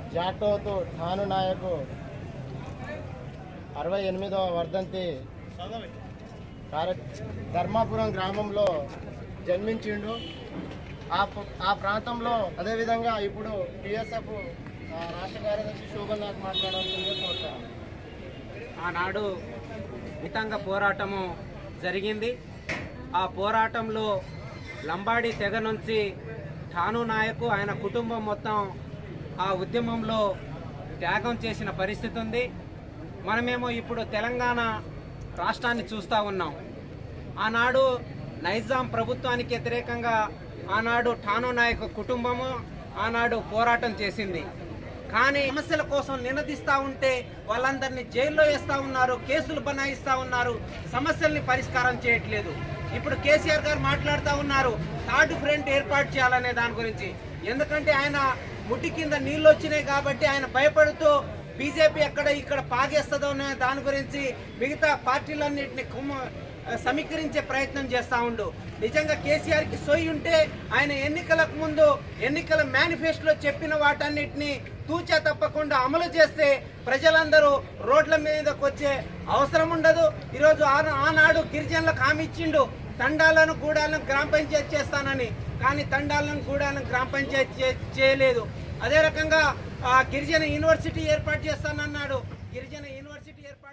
జాటోతు ఠాను నాయకు అరవై ఎనిమిదవ వర్ధంతి కార్య ధర్మాపురం గ్రామంలో జన్మించిండు ఆ పు- ఆ ప్రాంతంలో అదేవిధంగా ఇప్పుడు టిఎస్ఎఫ్ రాష్ట్ర కార్యదర్శి శోభన్ నాథ్ మాట్లాడాల్సిందిగా కోరుతాను ఆనాడు మితంగ పోరాటము జరిగింది ఆ పోరాటంలో లంబాడి తెగ నుంచి ఠాను నాయకు ఆయన కుటుంబం మొత్తం ఆ ఉద్యమంలో త్యాగం చేసిన పరిస్థితి ఉంది మనమేమో ఇప్పుడు తెలంగాణ రాష్ట్రాన్ని చూస్తూ ఉన్నాం ఆనాడు నైజాం ప్రభుత్వానికి వ్యతిరేకంగా ఆనాడు ఠాను నాయక్ కుటుంబము ఆనాడు పోరాటం చేసింది కానీ సమస్యల కోసం నినదిస్తా ఉంటే వాళ్ళందరినీ జైల్లో వేస్తా ఉన్నారు కేసులు బనాయిస్తా ఉన్నారు సమస్యల్ని పరిష్కారం చేయట్లేదు ఇప్పుడు కేసీఆర్ గారు మాట్లాడుతూ ఉన్నారు థర్డ్ ఫ్రంట్ ఏర్పాటు చేయాలనే దాని గురించి ఎందుకంటే ఆయన ముట్టి కింద నీళ్ళు వచ్చినాయి కాబట్టి ఆయన భయపడుతూ బీజేపీ ఎక్కడ ఇక్కడ పాగేస్తుందో అనే దాని గురించి మిగతా పార్టీలన్నింటినీ కుమ్మ సమీకరించే ప్రయత్నం చేస్తా ఉండు నిజంగా కేసీఆర్ కి సోయి ఉంటే ఆయన ఎన్నికలకు ముందు ఎన్నికల మేనిఫెస్టోలో చెప్పిన వాటన్నిటిని తూచా తప్పకుండా అమలు చేస్తే ప్రజలందరూ రోడ్ల మీదకి వచ్చే అవసరం ఉండదు ఈరోజు ఆ- ఆనాడు గిరిజనులకు హామీ ఇచ్చిండు తండాలను గూడాలను గ్రామ పంచాయతీ చేస్తానని కానీ తండాలను గూడాలను గ్రామ పంచాయతీ చే- చేయలేదు అదే రకంగా ఆ, గిరిజన యూనివర్సిటీ ఏర్పాటు చేస్తానన్నాడు గిరిజన యూనివర్సిటీ ఏర్పాటు